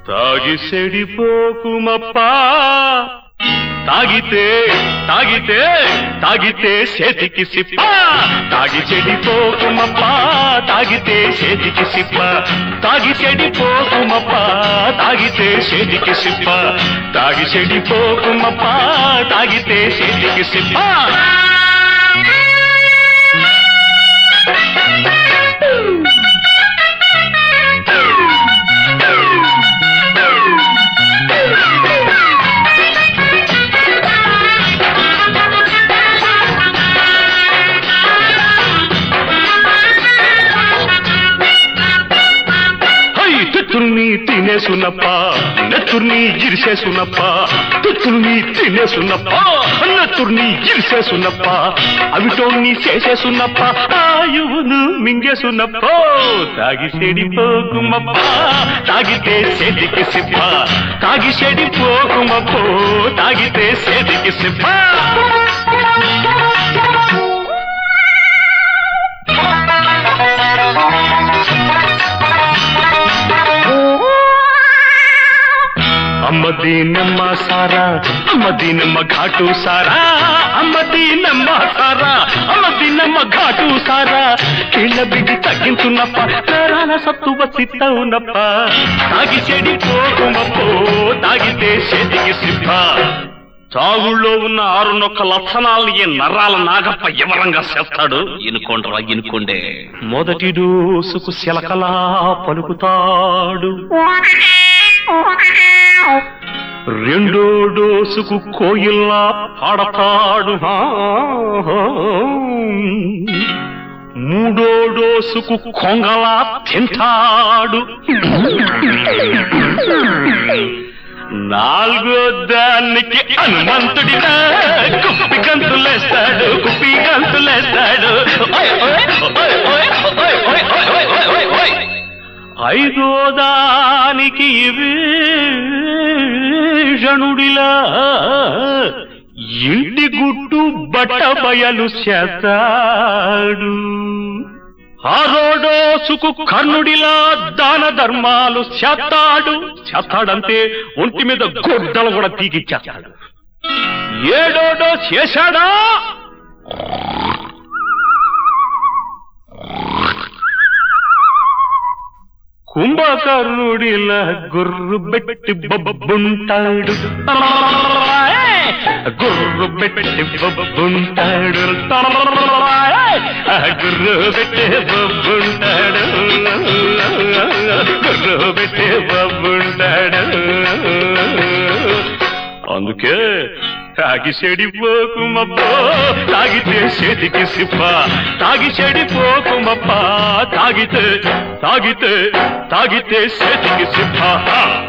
తాగి సెడిపోకుమప్పా తాగితే తాగితే తాగితే చేతికి సిప్ప తాగి చెడిపోకుమప్పా తాగితే చేతికి సిప్ప తాగి చెడిపోకుమప్పా తాగితే చేతికి సిప్ప తాగి చెడిపోకుమప్పా తాగితే చేతికి సిప్ప హై తుత్తుల్ని తినేసున్నప్ప నెత్తుర్ని ఇరిసేసున్నప్ప తుత్తుల్ని తినేసున్నప్ప నెత్తుర్ని ఇరిసేసున్నప్ప అవిటోన్ని చేసేసున్నప్ప ఆయువును మింగేసున్నప్ప తాగి చెడిపోకుమప్ప తాగితే సెదికి సిప్ప తాగి చెడిపోకుమప్పో తాగితే సెదికి సిప్ప అమ్మ దీనమ్మ సారా అమ్మ దీనమ్మ ఘాటు సారా అమ్మ దీనమ్మ సారా అమ్మ దీనమ్మ ఘాటు సారా కీళ్ళ బిగి తగ్గించున్నప్ప నరాల సత్తువ సిత్తవునప్ప తాగి చెడి పోకుమప్పో తాగితే చెదికి సిప్ప తాగుళ్ళో ఉన్న ఆరు నొక్క లక్షణాలని ఈ నర్రాల నాగప్ప ఎవరంగా చేస్తాడు ఇనుకోండ్రా ఇనుకోండే మొదటి డోసుకు శిలకలా పలుకుతాడు రెండో డోసుకు కోయిల్లా పాడతాడు హా. మూడో డోసుకు కొంగలా తింటాడు నాలుగో దానికి హనుమంతుడిలా కుప్పి గంతులేస్తాడు కుప్పి గంతులేస్తాడు ఓయ్, ఓయ్, ఓయ్, ఓయ్, ఓయ్, ఓయ్, ఓయ్, ఓయ్, ఓయ్, ఓయ్, ఓయ్. ఐదో దానికి భీషణుడిలా ఇంటి గుట్టు బట్ట బయలు చేస్తాడు ఆరోడోసుకు కర్ణుడిలా దాన ధర్మాలు చేస్తాడు చేస్తాడంతే ఒంటి మీద గొడ్డలు కూడా తీగిచ్చేస్తాడు ఏడోడో చేశాడా కుంభకర్ణుడిలా గుర్రు పెట్టి బొబ్బుంటాడు గుర్రు పెట్టి బొబ్బుంటాడు గుర్రు పెట్టి బొబ్బుంటాడు గుర్రు పెట్టి బొబ్బుంటాడు అందుకే తాగి చెడిపోకుమప్పో తాగితే చేతికి సిప్ప తాగి చెడిపోకుమప్ప తాగితే తాగితే తాగితే చేతికి సిప్ప